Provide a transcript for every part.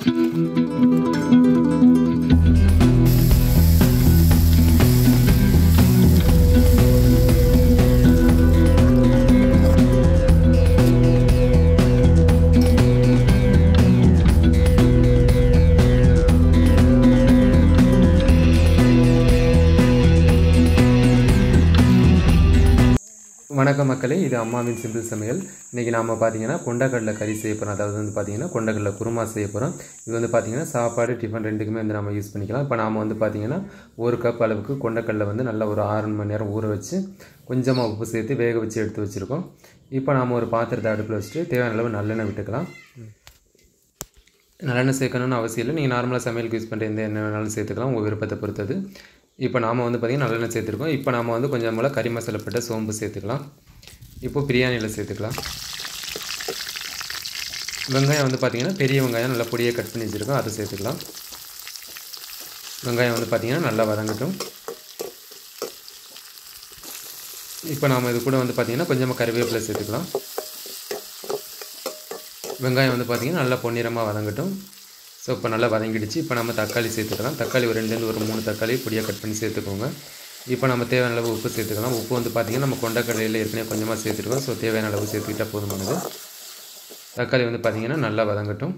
வணக்கம் மக்களே இது அம்மாவின் சிம்பிள் சமையல் இன்றைக்கி நாம் பார்த்தீங்கன்னா கொண்டக்கடலை கறி செய்ய போகிறோம் அதாவது வந்து பார்த்தீங்கன்னா கொண்டக்கடலை குருமா செய்ய போகிறோம் இது வந்து பார்த்தீங்கன்னா சாப்பாடு டிஃபன் ரெண்டுக்குமே வந்து நம்ம யூஸ் பண்ணிக்கலாம் இப்போ நாம் வந்து பார்த்தீங்கன்னா ஒரு கப் அளவுக்கு கொண்டக்கடலை வந்து நல்லா ஒரு ஆறு மணி நேரம் ஊற வச்சு கொஞ்சமாக உப்பு சேர்த்து வேக வச்சு எடுத்து வச்சுருக்கோம் இப்போ நாம் ஒரு பாத்திரத்தை அடுப்பில் வச்சுட்டு தேவையான அளவு நல்லெண்ணெய் விட்டுக்கலாம் நல்லெண்ணெய் சேர்க்கணும்னு அவசியம் இல்லை நீங்கள் நார்மலாக சமையலுக்கு யூஸ் பண்ணுற எந்த எண்ணெய் வேணாலும் சேர்த்துக்கலாம் உங்கள் விருப்பத்தை பொறுத்தது இப்போ நாம் வந்து பார்த்திங்கன்னா நல்லெண்ணெய் சேர்த்துருக்கோம் இப்போ நாம் வந்து கொஞ்சம் போல் கறி மசாலா போட்ட சோம்பு சேர்த்துக்கலாம் இப்போ பிரியாணியில் சேர்த்துக்கலாம் வெங்காயம் வந்து பார்த்திங்கன்னா பெரிய வெங்காயம் நல்லா பொடியை கட் பண்ணி வச்சுருக்கோம் அதை சேர்த்துக்கலாம் வெங்காயம் வந்து பார்த்திங்கன்னா நல்லா வதங்கட்டும் இப்போ நாம் இது கூட வந்து பார்த்திங்கன்னா கொஞ்சமாக கருவேப்பிலை சேர்த்துக்கலாம் வெங்காயம் வந்து பார்த்திங்கன்னா நல்லா பொன்னிறமாக வதங்கட்டும் ஸோ இப்போ நல்லா வதங்கிடுச்சு இப்போ நம்ம தக்காளி சேர்த்துக்கலாம் தக்காளி ஒரு ரெண்டுலேருந்து ஒரு மூணு தக்காளி பொடியாக கட் பண்ணி சேர்த்துக்கோங்க இப்போ நம்ம தேவையான அளவு உப்பு சேர்த்துக்கலாம் உப்பு வந்து பார்த்திங்கன்னா நம்ம கொண்டக்கடலையில் ஏற்கனவே கொஞ்சமாக சேர்த்துருக்கோம் ஸோ தேவையான அளவு சேர்த்துக்கிட்டால் போதுமானது தக்காளி வந்து பார்த்திங்கன்னா நல்லா வதங்கட்டும்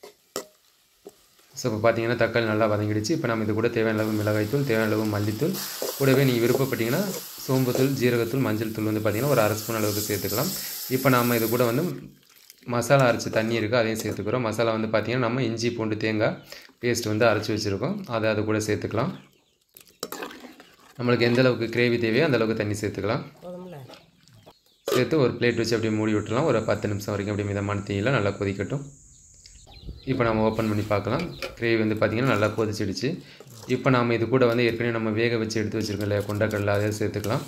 ஸோ இப்போ பார்த்தீங்கன்னா தக்காளி நல்லா வதங்கிடுச்சு இப்போ நம்ம இது கூட தேவையான அளவு மிளகாய்த்தூள் தேவையான அளவு மல்லித்தூள் கூடவே நீங்கள் விருப்பப்பட்டீங்கன்னா சோம்புத்தூள் ஜீரகத்தூள் மஞ்சள் தூள் வந்து பார்த்திங்கன்னா ஒரு அரை ஸ்பூன் அளவுக்கு சேர்த்துக்கலாம் இப்போ நம்ம இது கூட வந்து மசாலா அரைச்சி தண்ணி இருக்குது அதையும் சேர்த்துக்கிறோம் மசாலா வந்து பார்த்திங்கன்னா நம்ம இஞ்சி பூண்டு தேங்காய் பேஸ்ட் வந்து அரைச்சி வச்சுருக்கோம் அதை அது கூட சேர்த்துக்கலாம் நம்மளுக்கு எந்த அளவுக்கு கிரேவி தேவையோ அந்த அளவுக்கு தண்ணி சேர்த்துக்கலாம் சேர்த்து ஒரு பிளேட் வச்சு அப்படியே மூடி விட்டுலாம் ஒரு பத்து நிமிஷம் வரைக்கும் அப்படியே மிதமான தீயில் நல்லா கொதிக்கட்டும் இப்போ நம்ம ஓப்பன் பண்ணி பார்க்கலாம் கிரேவி வந்து பார்த்திங்கன்னா நல்லா கொதிச்சிடுச்சு இப்போ நாம் இது கூட வந்து ஏற்கனவே நம்ம வேக வச்சு எடுத்து வச்சுருக்கோம் இல்லையா கொண்டக்கடலை அதை சேர்த்துக்கலாம்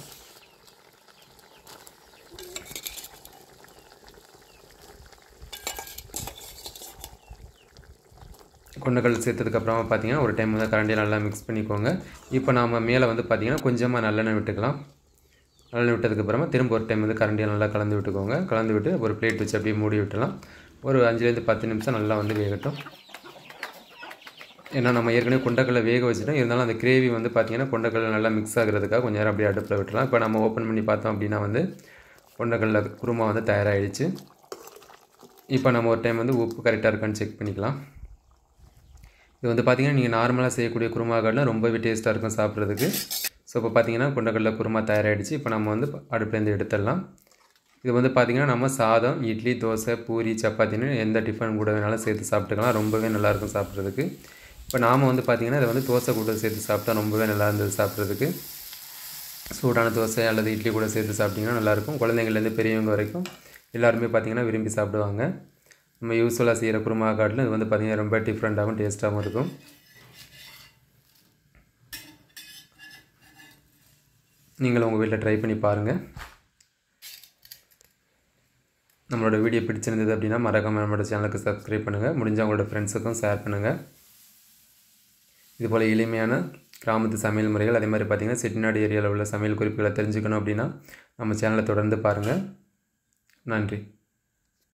கொண்டக்கடலை சேர்த்ததுக்கப்புறமா பார்த்தீங்கன்னா ஒரு டைம் வந்து கரண்டியை நல்லா மிக்ஸ் பண்ணிக்கோங்க இப்போ நாம் மேலே வந்து பார்த்திங்கன்னா கொஞ்சமாக நல்லெண்ணெய் விட்டுக்கலாம் நல்லெண்ணெய் விட்டதுக்கப்புறமா திரும்ப ஒரு டைம் வந்து கரண்டியை நல்லா கலந்து விட்டுக்கோங்க கலந்து விட்டு ஒரு பிளேட் வச்சு அப்படியே மூடி விட்டுலாம் ஒரு அஞ்சுலேருந்து பத்து நிமிஷம் நல்லா வந்து வேகட்டும் ஏன்னா நம்ம ஏற்கனவே கொண்டக்கடலை வேக வச்சுட்டோம் இருந்தாலும் அந்த கிரேவி வந்து பார்த்திங்கன்னா கொண்டக்கடலை நல்லா மிக்ஸ் ஆகிறதுக்காக கொஞ்சம் நேரம் அப்படியே அடுப்பில் விட்டுலாம் இப்போ நம்ம ஓப்பன் பண்ணி பார்த்தோம் அப்படின்னா வந்து கொண்டக்கடலை குருமா வந்து தயாராகிடுச்சு இப்போ நம்ம ஒரு டைம் வந்து உப்பு கரெக்டாக இருக்கான்னு செக் பண்ணிக்கலாம் இது வந்து பார்த்திங்கன்னா நீங்கள் நார்மலாக செய்யக்கூடிய குருமா காடெலாம் ரொம்பவே டேஸ்ட்டாக இருக்கும் சாப்பிட்றதுக்கு ஸோ இப்போ பார்த்தீங்கன்னா கொண்டக்கடலை குருமா தயாராகிடுச்சு இப்போ நம்ம வந்து அடுப்புலேருந்து எடுத்துடலாம் இது வந்து பார்த்திங்கன்னா நம்ம சாதம் இட்லி தோசை பூரி சப்பாத்தின்னு எந்த டிஃபன் கூட வேணாலும் சேர்த்து சாப்பிட்டுக்கலாம் ரொம்பவே நல்லாயிருக்கும் சாப்பிட்றதுக்கு இப்போ நாம் வந்து பார்த்திங்கன்னா இதை வந்து தோசை கூட சேர்த்து சாப்பிட்டா ரொம்பவே நல்லா இருந்தது சாப்பிட்றதுக்கு சூடான தோசை அல்லது இட்லி கூட சேர்த்து சாப்பிட்டிங்கன்னா நல்லாயிருக்கும் குழந்தைங்கள்லேருந்து பெரியவங்க வரைக்கும் எல்லாருமே பார்த்திங்கன்னா விரும்பி சாப்பிடுவாங்க நம்ம யூஸ்ஃபுல்லாக செய்கிற குருமா காட்டிலும் இது வந்து பார்த்திங்கன்னா ரொம்ப டிஃப்ரெண்ட்டாகவும் டேஸ்ட்டாகவும் இருக்கும் நீங்களும் உங்கள் வீட்டில் ட்ரை பண்ணி பாருங்கள் நம்மளோட வீடியோ பிடிச்சிருந்தது அப்படின்னா மறக்காமல் நம்மளோட சேனலுக்கு சப்ஸ்கிரைப் பண்ணுங்கள் முடிஞ்சால் உங்களோட ஃப்ரெண்ட்ஸுக்கும் ஷேர் பண்ணுங்கள் இதுபோல் எளிமையான கிராமத்து சமையல் முறைகள் அதே மாதிரி பார்த்திங்கன்னா செட்டிநாடு ஏரியாவில் உள்ள சமையல் குறிப்புகளை தெரிஞ்சுக்கணும் அப்படின்னா நம்ம சேனலை தொடர்ந்து பாருங்கள் நன்றி